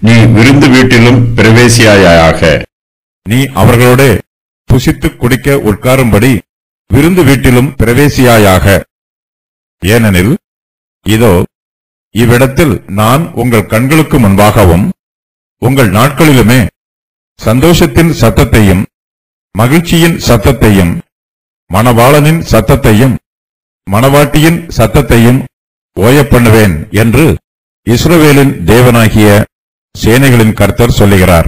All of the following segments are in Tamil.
நீ விருந்து வீட்டிலும் பிரவேசியாயாக நீ அவர்களோடே புசித்துக் குடிக்க உட்காரும்படி விருந்து வீட்டிலும் பிரவேசியாயாக ஏனெனில் இதோ இவ்விடத்தில் நான் உங்கள் கண்களுக்கு முன்பாகவும் உங்கள் நாட்களிலுமே சந்தோஷத்தின் சத்தத்தையும் மகிழ்ச்சியின் சத்தத்தையும் மணவாளனின் சத்தத்தையும் மணவாட்டியின் சத்தத்தையும் ஓயப் பண்ணுவேன் என்று இஸ்ரவேலின் தேவனாகிய சேனைகளின் கர்த்தர் சொல்லுகிறார்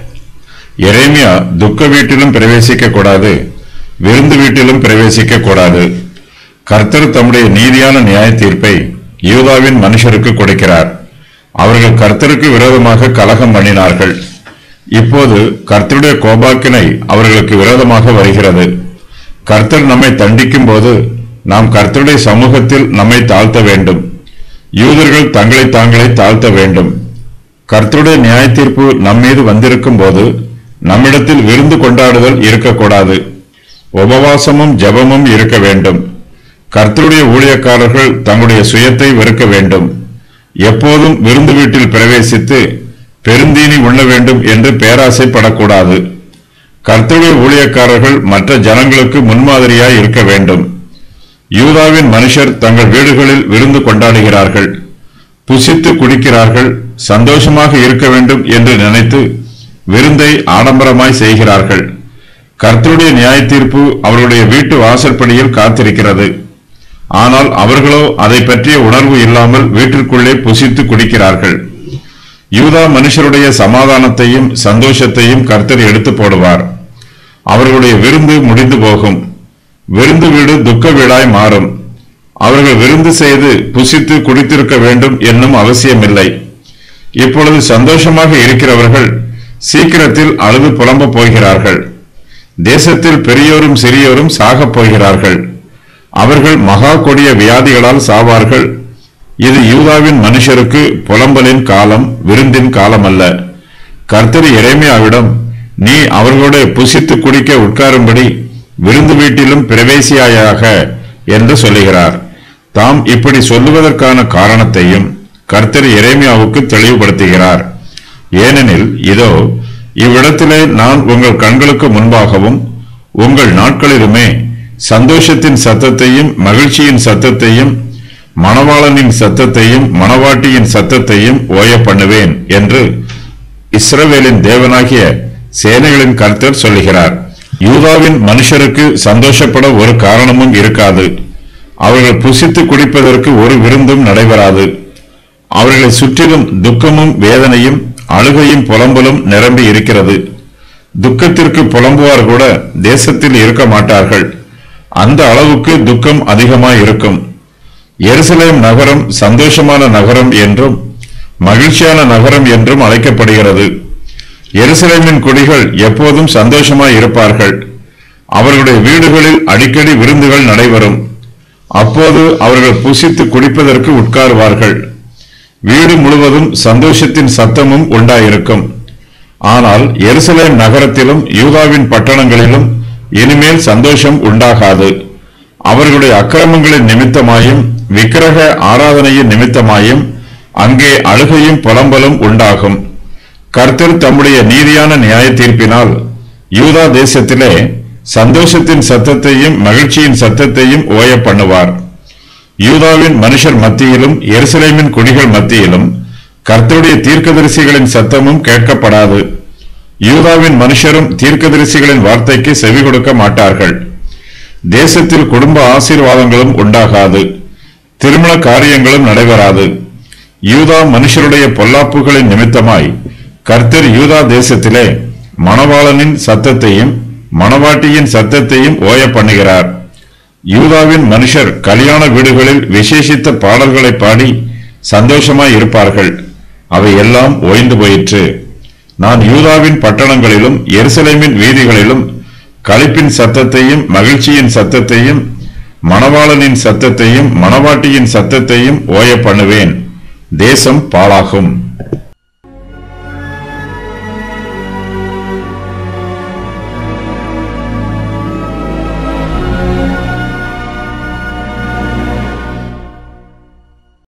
எரேமியா துக்க வீட்டிலும் பிரவேசிக்க கூடாது விருந்து வீட்டிலும் பிரவேசிக்க கூடாது கர்த்தர் தம்முடைய நீதியான நியாய தீர்ப்பை யூதாவின் மனுஷருக்கு கொடுக்கிறார் அவர்கள் கர்த்தருக்கு விரோதமாக கலகம் பண்ணினார்கள் இப்போது கர்த்தருடைய கோபாக்கினை அவர்களுக்கு விரோதமாக வருகிறது கர்த்தர் நம்மை தண்டிக்கும் போது நாம் கர்த்தருடைய சமூகத்தில் நம்மை தாழ்த்த வேண்டும் யூதர்கள் தங்களை தாங்களே தாழ்த்த வேண்டும் கர்த்தருடைய நியாய தீர்ப்பு நம்மீது வந்திருக்கும் போது நம்மிடத்தில் விருந்து கொண்டாடுதல் இருக்கக்கூடாது உபவாசமும் ஜெபமும் இருக்க வேண்டும் கர்த்தருடைய ஊழியக்காரர்கள் தங்களுடைய சுயத்தை வெறுக்க வேண்டும் எப்போதும் விருந்து வீட்டில் பிரவேசித்து பெருந்தீனி உண்ண வேண்டும் என்று பேராசைப்படக்கூடாது கர்த்தருடைய ஊழியக்காரர்கள் மற்ற ஜனங்களுக்கு முன்மாதிரியாய் இருக்க வேண்டும் யூதாவின் மனுஷர் தங்கள் வீடுகளில் விருந்து கொண்டாடுகிறார்கள் புசித்து குடிக்கிறார்கள் சந்தோஷமாக இருக்க வேண்டும் என்று நினைத்து விருந்தை ஆடம்பரமாய் செய்கிறார்கள் கர்த்தருடைய நியாய தீர்ப்பு அவர்களுடைய வீட்டு வாசற்படியில் காத்திருக்கிறது ஆனால் அவர்களோ அதை பற்றிய உணர்வு இல்லாமல் வீட்டிற்குள்ளே புசித்து குடிக்கிறார்கள் யூதா மனுஷருடைய சமாதானத்தையும் சந்தோஷத்தையும் கர்த்தர் எடுத்து போடுவார் அவர்களுடைய விருந்து முடிந்து போகும் விருந்து வீடு துக்க வீடாய் மாறும் அவர்கள் விருந்து செய்து புசித்து குடித்திருக்க வேண்டும் என்னும் அவசியமில்லை இப்பொழுது சந்தோஷமாக இருக்கிறவர்கள் சீக்கிரத்தில் அழுது புலம்பப் போகிறார்கள் தேசத்தில் பெரியோரும் சிறியோரும் சாகப் போகிறார்கள் அவர்கள் மகா கொடிய வியாதிகளால் சாவார்கள் இது யூதாவின் மனுஷருக்கு புலம்பலின் காலம் விருந்தின் காலம் அல்ல கர்த்தர் எரேமியாவிடம் நீ அவர்களோட புசித்து குடிக்க உட்காரும்படி விருந்து வீட்டிலும் பிரவேசியாயாக என்று சொல்லுகிறார் தாம் இப்படி சொல்லுவதற்கான காரணத்தையும் கர்த்தர் எரேமியாவுக்கு தெளிவுபடுத்துகிறார் ஏனெனில் இதோ இவ்விடத்திலே நான் உங்கள் கண்களுக்கு முன்பாகவும் உங்கள் நாட்களிலுமே சந்தோஷத்தின் சத்தத்தையும் மகிழ்ச்சியின் சத்தத்தையும் மணவாளனின் சத்தத்தையும் மணவாட்டியின் சத்தத்தையும் ஓய பண்ணுவேன் என்று இஸ்ரவேலின் தேவனாகிய சேனைகளின் கர்த்தர் சொல்லுகிறார் யூதாவின் மனுஷருக்கு சந்தோஷப்பட ஒரு காரணமும் இருக்காது அவர்கள் புசித்து குடிப்பதற்கு ஒரு விருந்தும் நடைபெறாது அவர்களை சுற்றிலும் துக்கமும் வேதனையும் அழுகையும் புலம்பலும் நிரம்பி இருக்கிறது துக்கத்திற்கு புலம்புவார் கூட தேசத்தில் இருக்க மாட்டார்கள் அந்த அளவுக்கு துக்கம் அதிகமாய் இருக்கும் எருசலேம் நகரம் சந்தோஷமான நகரம் என்றும் மகிழ்ச்சியான நகரம் என்றும் அழைக்கப்படுகிறது எருசலேமின் குடிகள் எப்போதும் சந்தோஷமாய் இருப்பார்கள் அவர்களுடைய வீடுகளில் அடிக்கடி விருந்துகள் நடைபெறும் அப்போது அவர்கள் புசித்து குடிப்பதற்கு உட்காருவார்கள் வீடு முழுவதும் சந்தோஷத்தின் சத்தமும் உண்டாயிருக்கும் ஆனால் எருசலேம் நகரத்திலும் யூதாவின் பட்டணங்களிலும் இனிமேல் சந்தோஷம் உண்டாகாது அவர்களுடைய அக்கிரமங்களின் நிமித்தமாயும் விக்கிரக ஆராதனையின் நிமித்தமாயும் அங்கே அழுகையும் புலம்பலும் உண்டாகும் கர்த்தர் தம்முடைய நீதியான நியாய தீர்ப்பினால் யூதா தேசத்திலே சந்தோஷத்தின் சத்தத்தையும் மகிழ்ச்சியின் சத்தத்தையும் ஓய பண்ணுவார் யூதாவின் மனுஷர் மத்தியிலும் எருசலேமின் குடிகள் மத்தியிலும் கர்த்தருடைய தீர்க்கதரிசிகளின் சத்தமும் கேட்கப்படாது யூதாவின் மனுஷரும் தீர்க்கதரிசிகளின் வார்த்தைக்கு செவி கொடுக்க மாட்டார்கள் தேசத்தில் குடும்ப ஆசீர்வாதங்களும் உண்டாகாது திருமண காரியங்களும் நடைபெறாது யூதா மனுஷருடைய பொல்லாப்புகளின் நிமித்தமாய் கர்த்தர் யூதா தேசத்திலே மணவாளனின் சத்தத்தையும் மணவாட்டியின் சத்தத்தையும் ஓய பண்ணுகிறார் யூதாவின் மனுஷர் கல்யாண வீடுகளில் விசேஷித்த பாடல்களை பாடி சந்தோஷமாய் இருப்பார்கள் அவை எல்லாம் ஓய்ந்து போயிற்று நான் யூதாவின் பட்டணங்களிலும் எருசலேமின் வீதிகளிலும் களிப்பின் சத்தத்தையும் மகிழ்ச்சியின் சத்தத்தையும் மணவாளனின் சத்தத்தையும் மணவாட்டியின் சத்தத்தையும் ஓய பண்ணுவேன் தேசம் பாழாகும்